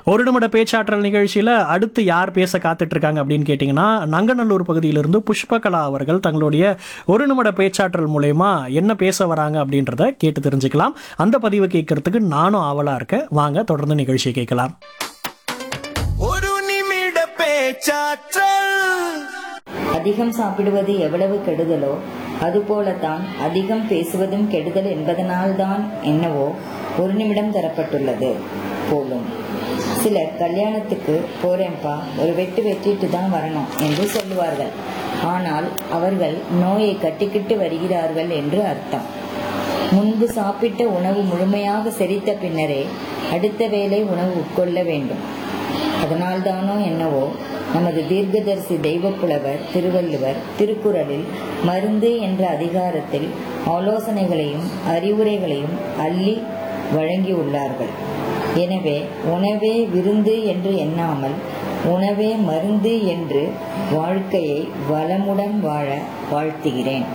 ஒரு நிமிட பேச்சாற்றல் நிகழ்ச்சியில் அடுத்து யார் பேச காத்துட்டு இருக்காங்க அப்படின்னு கேட்டிங்கன்னா நங்கநல்லூர் பகுதியிலிருந்து புஷ்பகலா அவர்கள் தங்களுடைய ஒரு நிமிட பேச்சாற்றல் மூலயமா என்ன பேச வராங்க அப்படின்றத கேட்டு தெரிஞ்சுக்கலாம் அந்த பதிவை கேட்கறதுக்கு நானும் ஆவலாக இருக்கேன் வாங்க தொடர்ந்து நிகழ்ச்சியை கேட்கலாம் ஒரு நிமிட பேச்சாற்றல் அதிகம் சாப்பிடுவது எவ்வளவு கெடுதலோ அதுபோலத்தான் அதிகம் பேசுவதும் கெடுதல் என்பதனால்தான் என்னவோ ஒரு நிமிடம் தரப்பட்டுள்ளது போலும் சிலர் கல்யாணத்துக்கு போறேன்ப்பா ஒரு வெட்டு வெட்டிட்டு தான் வரணும் என்று சொல்லுவார்கள் ஆனால் அவர்கள் நோயை கட்டிக்கிட்டு வருகிறார்கள் என்று அர்த்தம் முன்பு சாப்பிட்ட உணவு முழுமையாக செரித்த பின்னரே அடுத்த வேளை உணவு உட்கொள்ள வேண்டும் அதனால்தானோ என்னவோ நமது தீர்க்கதரிசி தெய்வப்புலவர் திருவள்ளுவர் திருக்குறளில் மருந்து என்ற அதிகாரத்தில் ஆலோசனைகளையும் அறிவுரைகளையும் அள்ளி வழங்கியுள்ளார்கள் எனவே உணவே விருந்து என்று எண்ணாமல் உணவே மருந்து என்று வாழ்க்கையை வளமுடன் வாழ வாழ்த்துகிறேன்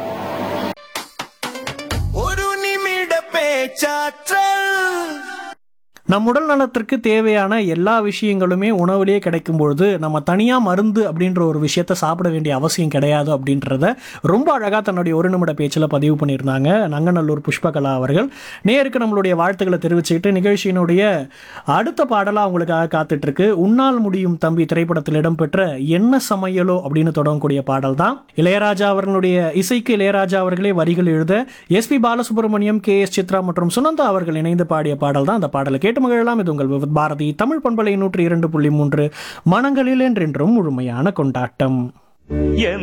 ஒரு நிமிட பேச்சாற்றல் நம் உடல் நலத்திற்கு தேவையான எல்லா விஷயங்களுமே உணவுலேயே கிடைக்கும் பொழுது நம்ம தனியாக மருந்து அப்படின்ற ஒரு விஷயத்த சாப்பிட வேண்டிய அவசியம் கிடையாது அப்படின்றத ரொம்ப அழகாக தன்னுடைய ஒரு நிமிட பேச்சில் பதிவு பண்ணியிருந்தாங்க நங்கநல்லூர் புஷ்பகலா அவர்கள் நேருக்கு நம்மளுடைய வாழ்த்துக்களை தெரிவிச்சுக்கிட்டு நிகழ்ச்சியினுடைய அடுத்த பாடலாக அவங்களுக்காக காத்துட்ருக்கு உன்னால் முடியும் தம்பி திரைப்படத்தில் இடம்பெற்ற என்ன சமையலோ அப்படின்னு தொடங்கக்கூடிய பாடல் தான் இளையராஜா அவர்களுடைய இசைக்கு இளையராஜா அவர்களே வரிகள் எழுத SP Balasubrahmanyam K S Chithra மற்றும் சுனந்தா அவர்கள் இணைந்து பாடிய பாடல் தான் அந்த பாடலை கேட்டு மகிழலாம் இது உங்கள் விவித் பாரதி தமிழ் பண்பலை நூற்றி இரண்டு புள்ளி மூன்று மனங்களில் என்றென்றும் முழுமையான கொண்டாட்டம் என்